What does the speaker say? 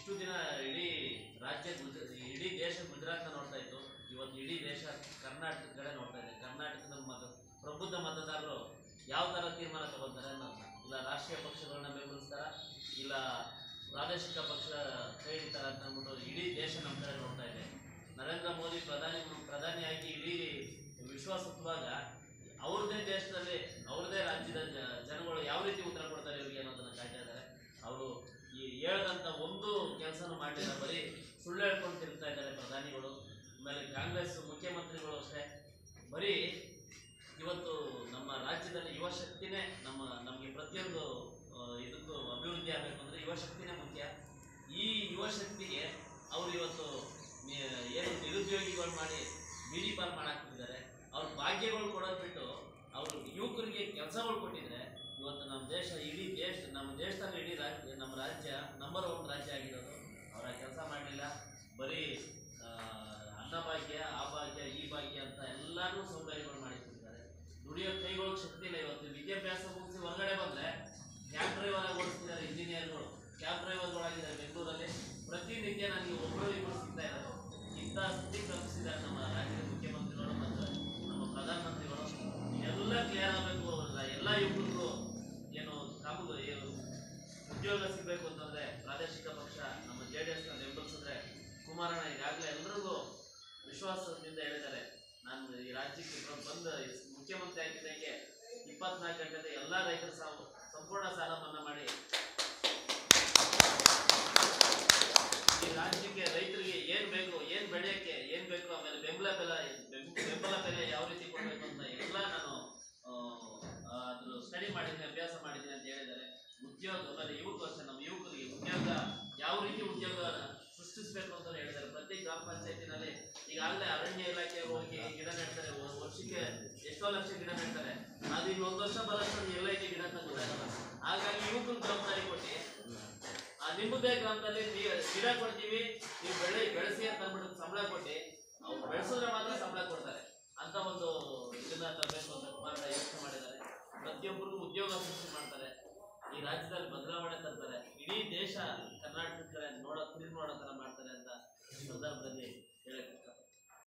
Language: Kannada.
ಇಷ್ಟು ದಿನ ಇಡೀ ರಾಜ್ಯ ಗುಜ ಇಡೀ ದೇಶ ಗುಜರಾತ್ನ ನೋಡ್ತಾ ಇತ್ತು ಇವತ್ತು ಇಡೀ ದೇಶ ಕರ್ನಾಟಕದ ಕಡೆ ನೋಡ್ತಾ ಇದೆ ಕರ್ನಾಟಕದ ಮತ ಪ್ರಬುದ್ಧ ಮತದಾರರು ಯಾವ ಥರ ತೀರ್ಮಾನ ತಗೊಳ್ತಾರೆ ಅನ್ನೋದನ್ನ ಇಲ್ಲ ರಾಷ್ಟ್ರೀಯ ಪಕ್ಷಗಳನ್ನ ಬೆಂಬಲಿಸ್ತಾರ ಇಲ್ಲ ಪ್ರಾದೇಶಿಕ ಪಕ್ಷ ಕೈ ಹಿಡಿತಾರ ಅಂತ ಅಂದ್ಬಿಟ್ಟು ಇಡೀ ದೇಶ ನಮ್ಮ ಕಡೆ ನೋಡ್ತಾ ಇದೆ ನರೇಂದ್ರ ಮೋದಿ ಪ್ರಧಾನಿ ಪ್ರಧಾನಿಯಾಗಿ ಇಡೀ ವಿಶ್ವ ಸುತ್ತುವಾಗ ಅವ್ರದ್ದೇ ದೇಶದಲ್ಲಿ ಅವ್ರದ್ದೇ ರಾಜ್ಯದ ಜ- ಜನಗಳು ಯಾವ ರೀತಿ ಉತ್ತರ ಕೊಡ್ತಾರೆ ಇವರಿಗೆ ಅನ್ನೋದನ್ನ ಕಾಯ್ತಾ ಇದ್ದಾರೆ ಅವರು ಈ ಹೇಳ್ದಂತ ಒಂದು ಕೆಲಸನೂ ಮಾಡಲಿಲ್ಲ ಬರೀ ಸುಳ್ಳು ಹೇಳ್ಕೊಂಡು ತಿರುಗ್ತಾ ಇದ್ದಾರೆ ಪ್ರಧಾನಿಗಳು ಆಮೇಲೆ ಕಾಂಗ್ರೆಸ್ ಮುಖ್ಯಮಂತ್ರಿಗಳು ಅಷ್ಟೇ ಬರೀ ಇವತ್ತು ನಮ್ಮ ರಾಜ್ಯದಲ್ಲಿ ಯುವ ಶಕ್ತಿನೇ ನಮ್ಮ ನಮಗೆ ಪ್ರತಿಯೊಂದು ಆ, ಇದಕ್ಕೂ ಅಭಿವೃದ್ಧಿ ಆಗಬೇಕು ಅಂದರೆ ಯುವ ಶಕ್ತಿನೇ ಮುಖ್ಯ ಈ ಯುವ ಶಕ್ತಿಗೆ ಅವರು ಇವತ್ತು ನಿ- ಏನು ನಿರುದ್ಯೋಗಿಗಳು ಮಾಡಿ ಬೀಡಿ ಪಾಲ್ ಮಾಡಾಕ್ತಿದ್ದಾರೆ ಅವ್ರ ಭಾಗ್ಯಗಳು ಕೊಡೋದು ಬಿಟ್ಟು ಅವರು ಯುವಕರಿಗೆ ಕೆಲಸಗಳು ಕೊಟ್ಟಿದ್ರೆ ಇವತ್ತು ನಮ್ಮ ದೇಶ ಇಡೀ ದೇಶ ನಮ್ಮ ದೇಶದಲ್ಲಿ ಇಡೀ ರಾಜ್ಯ ನಮ್ಮ ರಾಜ್ಯ ನಂಬರ್ ಒನ್ ರಾಜ್ಯ ಆಗಿರೋದು ಅವರ ಕೆಲಸ ಮಾಡಲಿಲ್ಲ ಬರೀ ಆ, ಅನ್ನಭಾಗ್ಯ ಆ ಭಾಗ್ಯ ಈ ಭಾಗ್ಯ ಅಂತ ಎಲ್ಲಾನು ಸೌಕರ್ಯಗಳು ಮಾಡಿಕೊಟ್ಟಿದ್ದಾರೆ ದುಡಿಯೋ ಕೈಗಳು ಶಕ್ತಿ ಇಲ್ಲ ಇವತ್ತು ವಿದ್ಯಾಭ್ಯಾಸ ಮುಗಿಸಿ ಹೊರಗಡೆ ಬಂದ್ರೆ ಕ್ಯಾಬ್ ಡ್ರೈವರ್ ಆಗಿ ಓಡಿಸ್ತಿದ್ದಾರೆ ಇಂಜಿನಿಯರ್ಗಳು ಕ್ಯಾಬ್ ಡ್ರೈವರ್ಗಳಾಗಿದ್ದಾರೆ ಬೆಂಗಳೂರಲ್ಲಿ ಪ್ರತಿನಿತ್ಯ ನನಗೆ ಒಬ್ಬರು ಇಬ್ಬರು ಸಿಗ್ತಾ ಇದ್ದಾರೆ ಇಂಥ ಸ್ಥಿತಿ ಕಲ್ಪಿಸಿದ್ದಾರೆ ನಮ್ಮ ರಾಜ್ಯದ ಮುಖ್ಯಮಂತ್ರಿಗಳು ಮತ್ತು ನಮ್ಮ ಪ್ರಧಾನಮಂತ್ರಿಗಳು ಎಲ್ಲ ಕ್ಲಿಯರ್ ಆಗಬೇಕು ಎಲ್ಲ ಯುವಕರಿಗೂ ಏನು ಕಾಮು ಏನು ಉದ್ಯೋಗ ಸಿಗಬೇಕು ಅಂತಂದ್ರೆ ಪ್ರಾದೇಶಿಕ ಪಕ್ಷ ನಮ್ಮ ಜೆ ಡಿ ಎಸ್ನ ಬೆಂಬಲಿಸಿದ್ರೆ ಕುಮಾರಣ್ಣ ಈಗಾಗಲೇ ಎಲ್ರಿಗೂ ವಿಶ್ವಾಸದಿಂದ ಹೇಳಿದ್ದಾರೆ ನಾನು ಈ ರಾಜ್ಯಕ್ಕೆ ಬ- ಬಂದ ಮುಖ್ಯಮಂತ್ರಿ ಆಗಿದ್ದಂಗೆ ಇಪ್ಪತ್ನಾಲ್ಕು ಗಂಟೆ ಎಲ್ಲ ರೈತರ ಸಾವು ಸಂಪೂರ್ಣ ಸಾಲ ಮನ್ನಾ ಮಾಡಿ ಈ ರಾಜ್ಯಕ್ಕೆ ರೈತರಿಗೆ ಏನ್ ಬೇಕು ಏನ್ ಬೆಳೆಯಕ್ಕೆ ಏನ್ ಬೇಕು ಆಮೇಲೆ ಬೆಂಬಲ ಬೆಲೆ ಬೆಂ- ಬೆಂಬಲ ಬೆಲೆ ಯಾವ ರೀತಿ ಕೊಡಬೇಕು ಅಂತ ಎಲ್ಲ ನಾನು ಆ, ಆ, ಅದ್ರ ಸ್ಟಡಿ ಮಾಡಿದ್ದೀನಿ ಅಭ್ಯಾಸ ಮಾಡಿದ್ದೀನಿ ಅಂತ ಹೇಳಿದ್ದಾರೆ ಉದ್ಯೋಗ ಆಮೇಲೆ ಯುವಕರು ಅಷ್ಟೇ ನಮ್ಮ ಯುವಕರಿಗೆ ಉದ್ಯೋಗ ಯಾವ ರೀತಿ ಉದ್ಯೋಗ ಸೃಷ್ಟಿಸಬೇಕು ಅಂತ ಹೇಳಿದ್ದಾರೆ ಪ್ರತಿ ಗ್ರಾಮ ಪಂಚಾಯತಿನಲ್ಲಿ ಈಗಾಗಲೇ ಅರಣ್ಯ ಇಲಾಖೆಯವರು ಹೋಗಿ ಗಿಡ ನೆಡ್ತಾರೆ ಒ- ವರ್ಷಕ್ಕೆ ಎಷ್ಟೋ ಲಕ್ಷ ಗಿಡ ನೆಡ್ತಾರೆ ಅದು ಇನ್ನೊಂದು ವರ್ಷ ಬರೋಷ್ಟೊಂದು ಎಲ್ಲೈತೆ ಗಿಡ ಅಂತ ಗೊತ್ತಾಗಲ್ಲ ಹಾಗಾಗಿ ಯುವಕರು ಜವಾಬ್ದಾರಿ ಕೊಟ್ಟು ಆ ನಿಮ್ಮದೇ ಗ್ರಾಮದಲ್ಲಿ ನೀ- ಗಿಡ ಕೊಡ್ತೀವಿ ನೀವು ಬೆಳೆ ಬೆಳೆಸಿ ಅಂತ ಅಂದ್ಬಿಟ್ಟು ಸಂಬಳ ಕೊಟ್ಟು ಅವ್ರು ಬೆಳೆಸಿದ್ರೆ ಮಾತ್ರ ಸಂಬಳ ಕೊಡ್ತಾರೆ ಅಂತ ಒಂದು ಇದನ್ನ ತರಬೇಕು ಅಂತ ಕುಮಾರಣ್ಣ ಯೋಚನೆ ಮಾಡಿದ್ದಾರೆ ಪ್ರತಿಯೊಬ್ಬರಿಗೂ ಉದ್ಯೋಗ ಸೃಷ್ಟಿ ಮಾಡ್ತಾರೆ ಈ ರಾಜ್ಯದಲ್ಲಿ ಬದಲಾವಣೆ ತರ್ತಾರೆ ಇಡೀ ದೇಶ ಕರ್ನಾಟಕದ ಕಡೆ ನೋಡೋ ತಿರುಗಿ ನೋಡೋ ಥರ ಮಾಡ್ತಾರೆ ಅಂತ ಈ ಸಂದರ್ಭದಲ್ಲಿ